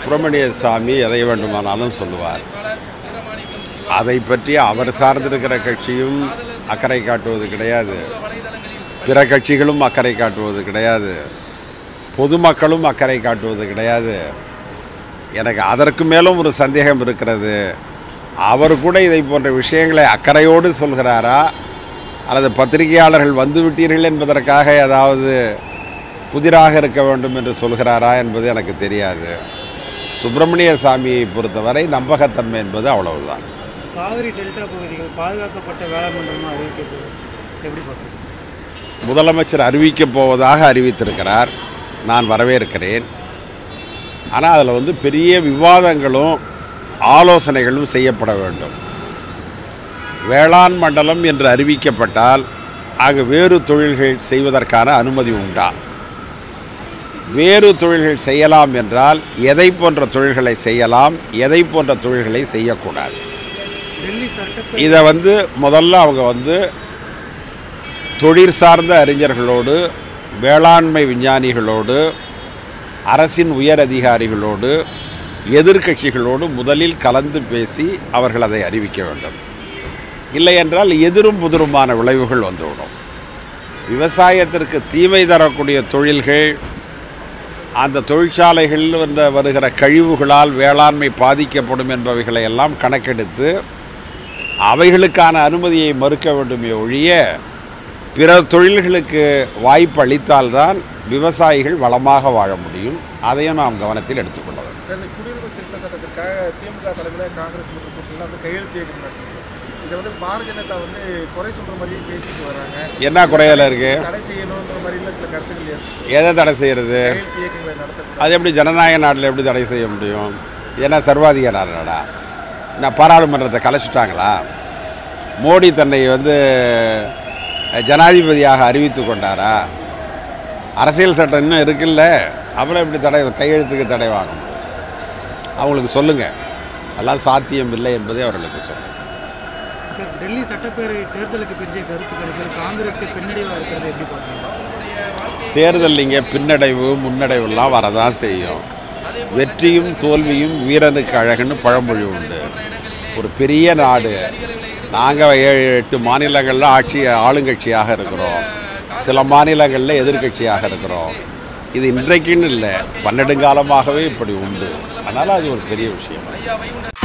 சுப்பிரமணிய சாமி எதை வேண்டுமானாலும் சொல்லுவார் அதை பற்றி அவர் சார்ந்திருக்கிற கட்சியும் அக்கறை காட்டுவது கிடையாது பிற கட்சிகளும் அக்கறை காட்டுவது கிடையாது பொதுமக்களும் அக்கறை காட்டுவது கிடையாது எனக்கு அதற்கு மேலும் ஒரு சந்தேகம் இருக்கிறது அவர் கூட இதை போன்ற விஷயங்களை அக்கறையோடு சொல்கிறாரா அல்லது பத்திரிகையாளர்கள் வந்து விட்டீர்கள் என்பதற்காக ஏதாவது புதிராக இருக்க வேண்டும் என்று சொல்கிறாரா என்பது எனக்கு தெரியாது சுப்பிரமணிய சாமியை பொறுத்தவரை நம்பகத்தன்மை என்பது அவ்வளவுதான் காவிரி டெல்டா பகுதிகள் பாதுகாக்கப்பட்ட வேளாண் மண்டலமாக அறிவிக்கப்படும் எப்படி பார்க்குறீங்க முதலமைச்சர் அறிவிக்கப் போவதாக அறிவித்திருக்கிறார் நான் வரவேற்கிறேன் ஆனால் அதில் வந்து பெரிய விவாதங்களும் ஆலோசனைகளும் செய்யப்பட வேண்டும் வேளாண் மண்டலம் என்று அறிவிக்கப்பட்டால் அங்கு வேறு தொழில்கள் செய்வதற்கான அனுமதி உண்டா வேறு தொழில்கள் செய்யலாம் என்றால் எதை போன்ற தொழில்களை செய்யலாம் எதை போன்ற தொழில்களை செய்யக்கூடாது டெல்லி சட்டப்பேரவை இதை வந்து முதல்ல அவங்க வந்து தொழிற் சார்ந்த அறிஞர்களோடு வேளாண்மை விஞ்ஞானிகளோடு அரசின் உயர் அதிகாரிகளோடு எதிர்க்கட்சிகளோடு முதலில் கலந்து பேசி அவர்கள் அதை அறிவிக்க வேண்டும் இல்லை என்றால் எதிரும் புதிருமான விளைவுகள் வந்துவிடும் விவசாயத்திற்கு தீமை தரக்கூடிய தொழில்கள் அந்த தொழிற்சாலைகளில் வந்த வருகிற கழிவுகளால் வேளாண்மை பாதிக்கப்படும் என்பவைகளை எல்லாம் கணக்கெடுத்து அவைகளுக்கான அனுமதியை மறுக்க வேண்டுமே ஒழிய பிற தொழில்களுக்கு வாய்ப்பு அளித்தால்தான் விவசாயிகள் வளமாக வாழ முடியும் அதையும் நாம் கவனத்தில் எடுத்துக்கொள்ள வேண்டும் இந்த குடியுரிமை திருத்த சட்டத்திற்காக திமுக தலைமையில் காங்கிரஸ் மற்றும் கூட்டணியில் வந்து கையெழுத்து இயக்கம் நடத்துது இதை வந்து பாரதிய ஜனதா வந்து குறை சொல்ற மாதிரியே பேசிட்டு வராங்க என்ன குறையல இருக்கு தடை செய்யணுன்ற மாதிரிலாம் சில கருத்துக்கள் இருக்கு. எதை தடை செய்கிறது கையெழுத்து இயக்கங்களை நடத்த அது எப்படி ஜனநாயக நாட்டில் எப்படி தடை செய்ய முடியும் ஏன்னா சர்வாதிகார நாடா நான் பாராளுமன்றத்தை கலைச்சிட்டாங்களா மோடி தன்னை வந்து ஜனாதிபதியாக அறிவித்து கொண்டாரா அரசியல் சட்டம் இன்னும் இருக்குல்ல அப்புறம் எப்படி தடை கையெழுத்துக்கு தடை வாங்க முடியும் அவங்களுக்கு சொல்லுங்கள் அதெல்லாம் சாத்தியம் இல்லை என்பதை அவர்களுக்கு சொல்லுங்கள் சார் டெல்லி சட்டப்பேரவை தேர்தலுக்கு பிந்தைய கருத்து கணிப்பில் காங்கிரஸ்க்கு பின்னடைவாக இருக்கிறது எப்படி பார்க்குறீங்க தேர்தல் இங்கே பின்னடைவு முன்னடைவுலாம் வரதான் செய்யும் வெற்றியும் தோல்வியும் வீரனுக்கு அழகுன்னு பழமொழி உண்டு ஒரு பெரிய நாடு நாங்கள் ஏழு எட்டு மாநிலங்களில் ஆட்சி ஆளுங்கட்சியாக இருக்கிறோம் சில மாநிலங்களில் எதிர்க்கட்சியாக இருக்கிறோம் இது இன்றைக்குன்னு இல்லை பன்னெடுங்காலமாகவே இப்படி உண்டு அதனால் அது ஒரு பெரிய விஷயம்